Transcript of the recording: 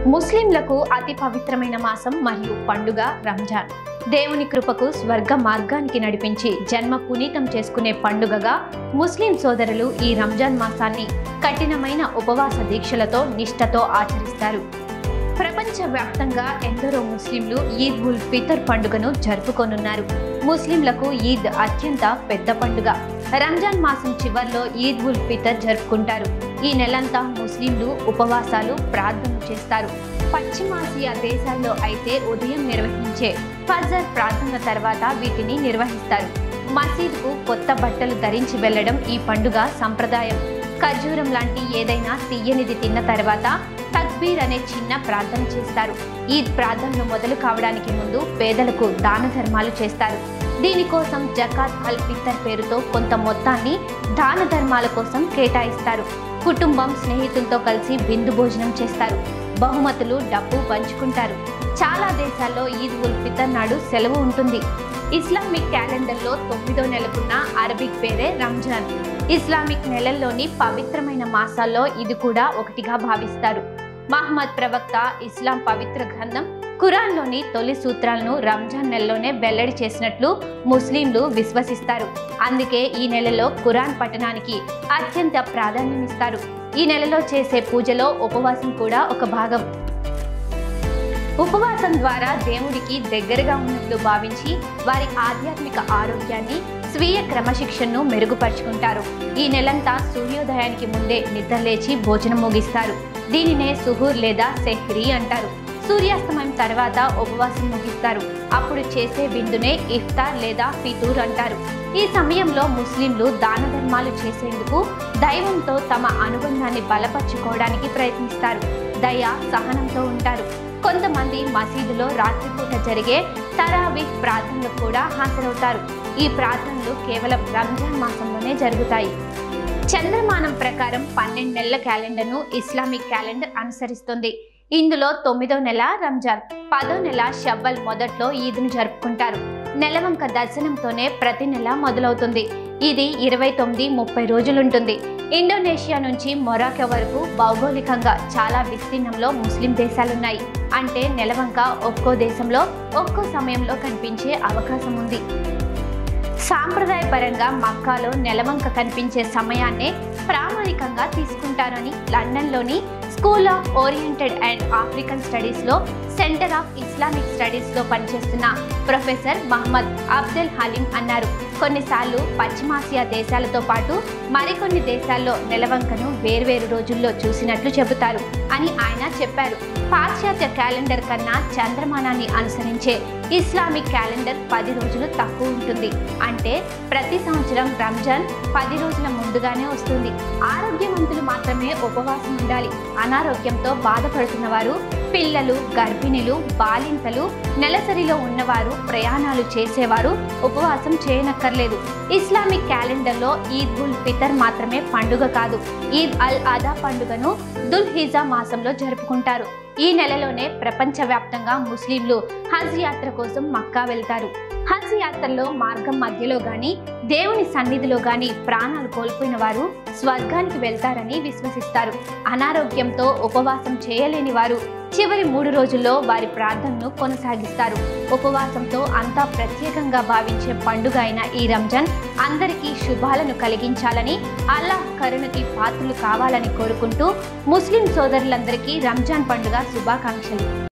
ముస్లింలకు అతి పవిత్రమైన మాసం మరియు పండుగ రంజాన్ దేవుని కృపకు స్వర్గ మార్గానికి నడిపించి జన్మ పునీతం చేసుకునే పండుగగా ముస్లిం సోదరులు ఈ రంజాన్ మాసాన్ని కఠినమైన ఉపవాస దీక్షలతో నిష్ఠతో ఆచరిస్తారు ప్రపంచ వ్యాప్తంగా ఎందరో ముస్లింలు ఈద్ ఉల్ ఫితర్ పండుగను జరుపుకొనున్నారు ముస్లింలకు ఈద్ అత్యంత పెద్ద పండుగ రంజాన్ మాసం చివర్లో ఈద్ ఉల్ ఫితర్ జరుపుకుంటారు ఈ నెలంతా ముస్లింలు ఉపవాసాలు ప్రార్థనలు చేస్తారు పశ్చిమాసియా దేశాల్లో అయితే ఉదయం నిర్వహించే ఫజర్ ప్రార్థన తర్వాత వీటిని నిర్వహిస్తారు మసీదుకు కొత్త బట్టలు ధరించి వెళ్లడం ఈ పండుగ సంప్రదాయం ఖర్జూరం లాంటి ఏదైనా తీయనిది తిన్న తర్వాత తక్బీర్ అనే చిన్న ప్రార్థన చేస్తారు ఈ ప్రార్థనలు మొదలు కావడానికి ముందు పేదలకు దాన ధర్మాలు చేస్తారు దీనికోసం జకాత్ అల్ ఫిత్తర్ పేరుతో కొంత మొత్తాన్ని దాన ధర్మాల కోసం కేటాయిస్తారు కుటుంబం స్నేహితులతో కలిసి విందు భోజనం చేస్తారు బహుమతులు డబ్బు పంచుకుంటారు చాలా దేశాల్లో ఈద్ ఉల్ ఫితర్ నాడు సెలవు ఉంటుంది ఇస్లామిక్ క్యాలెండర్లో తొమ్మిదో నెలకున్న అరబిక్ పేరే రంజాన్ ఇస్లామిక్ నెలల్లోని పవిత్రమైన మాసాల్లో ఇది కూడా ఒకటిగా భావిస్తారు మహమ్మద్ ప్రవక్త ఇస్లాం పవిత్ర గ్రంథం ఖురాన్లోని తొలి సూత్రాలను రంజాన్ నెలలోనే వెల్లడి చేసినట్లు ముస్లింలు విశ్వసిస్తారు అందుకే ఈ నెలలో ఖురాన్ పఠనానికి అత్యంత ప్రాధాన్యమిస్తారు ఈ నెలలో చేసే పూజలో ఉపవాసం కూడా ఒక భాగం ఉపవాసం ద్వారా దేవుడికి దగ్గరగా ఉన్నట్లు భావించి వారి ఆధ్యాత్మిక ఆరోగ్యాన్ని స్వీయ క్రమశిక్షణను మెరుగుపరుచుకుంటారు ఈ నెలంతా సూర్యోదయానికి ముందే నిద్రలేచి భోజనం ముగిస్తారు దీనినే సుహూర్ లేదా సెహ్రీ అంటారు సూర్యాస్తమయం తర్వాత ఉపవాసం ముగిస్తారు అప్పుడు చేసే విందునే ఇఫ్తార్ లేదా ఫితూర్ అంటారు ఈ సమయంలో ముస్లింలు దాన ధర్మాలు చేసేందుకు దైవంతో తమ అనుబంధాన్ని బలపరుచుకోవడానికి ప్రయత్నిస్తారు దయ సహనంతో ఉంటారు కొంతమంది మసీదులో రాత్రిపూట జరిగే తరావిహ్ ప్రార్థనలకు కూడా హాజరవుతారు ఈ ప్రార్థనలు కేవలం రంజాన్ మాసంలోనే జరుగుతాయి చంద్రమానం ప్రకారం పన్నెండు నెలల క్యాలెండర్ను ఇస్లామిక్ క్యాలెండర్ అనుసరిస్తుంది ఇందులో తొమ్మిదో నెల రంజాన్ పదో నెల షవ్వల్ మొదట్లో ఈద్ను జరుపుకుంటారు నెలవంక దర్శనంతోనే ప్రతి నెల మొదలవుతుంది ఇది ఇరవై తొమ్మిది ముప్పై రోజులుంటుంది ఇండోనేషియా నుంచి మొరాకో వరకు భౌగోళికంగా చాలా విస్తీర్ణంలో ముస్లిం దేశాలున్నాయి అంటే నెలవంక ఒక్కో దేశంలో ఒక్కో సమయంలో కనిపించే అవకాశం ఉంది సాంప్రదాయపరంగా మక్కాలో నెలవంక కనిపించే సమయాన్నే ప్రామాణికంగా తీసుకుంటారని లండన్లోని school of oriented and African స్టడీస్లో సెంటర్ ఆఫ్ ఇస్లామిక్ స్టడీస్లో పనిచేస్తున్న ప్రొఫెసర్ మహమ్మద్ అబ్దెల్ హలీం అన్నారు కొన్నిసార్లు పశ్చిమాసియా దేశాలతో పాటు మరికొన్ని దేశాల్లో నెలవంకను వేర్వేరు రోజుల్లో చూసినట్లు చెబుతారు అని ఆయన చెప్పారు పాశ్చాత్య క్యాలెండర్ కన్నా చంద్రమానాన్ని అనుసరించే ఇస్లామిక్ క్యాలెండర్ పది రోజులు తక్కువ ఉంటుంది అంటే ప్రతి సంవత్సరం రంజాన్ పది రోజుల ముందుగానే వస్తుంది ఆరోగ్యవంతులు మాత్రమే ఉపవాసం ఉండాలి అనారోగ్యంతో బాధపడుతున్న వారు పిల్లలు గర్భిణులు బాలింతలు నెలసరిలో ఉన్నవారు ప్రయాణాలు చేసేవారు ఉపవాసం చేయనక్కర్లేదు ఇస్లామిక్ క్యాలెండర్లో ఈద్ ఉల్ ఫితర్ మాత్రమే పండుగ కాదు ఈద్ అల్ అదా పండుగను దుల్ హిజా మాసంలో జరుపుకుంటారు ఈ నెలలోనే ప్రపంచవ్యాప్తంగా ముస్లింలు హజ్ యాత్ర కోసం మక్కా వెళ్తారు హజ్ యాత్రలో మార్గం మధ్యలో గాని దేవుని సన్నిధిలో గాని ప్రాణాలు కోల్పోయిన వారు స్వర్గానికి వెళ్తారని విశ్వసిస్తారు అనారోగ్యంతో ఉపవాసం చేయలేని వారు చివరి మూడు రోజుల్లో వారి ప్రార్థనను కొనసాగిస్తారు ఉపవాసంతో అంతా ప్రత్యేకంగా భావించే పండుగ అయిన ఈ రంజాన్ అందరికీ శుభాలను కలిగించాలని అల్లాహ్ కరుణకి పాత్రలు కావాలని కోరుకుంటూ ముస్లిం సోదరులందరికీ రంజాన్ పండుగ శుభాకాంక్షలు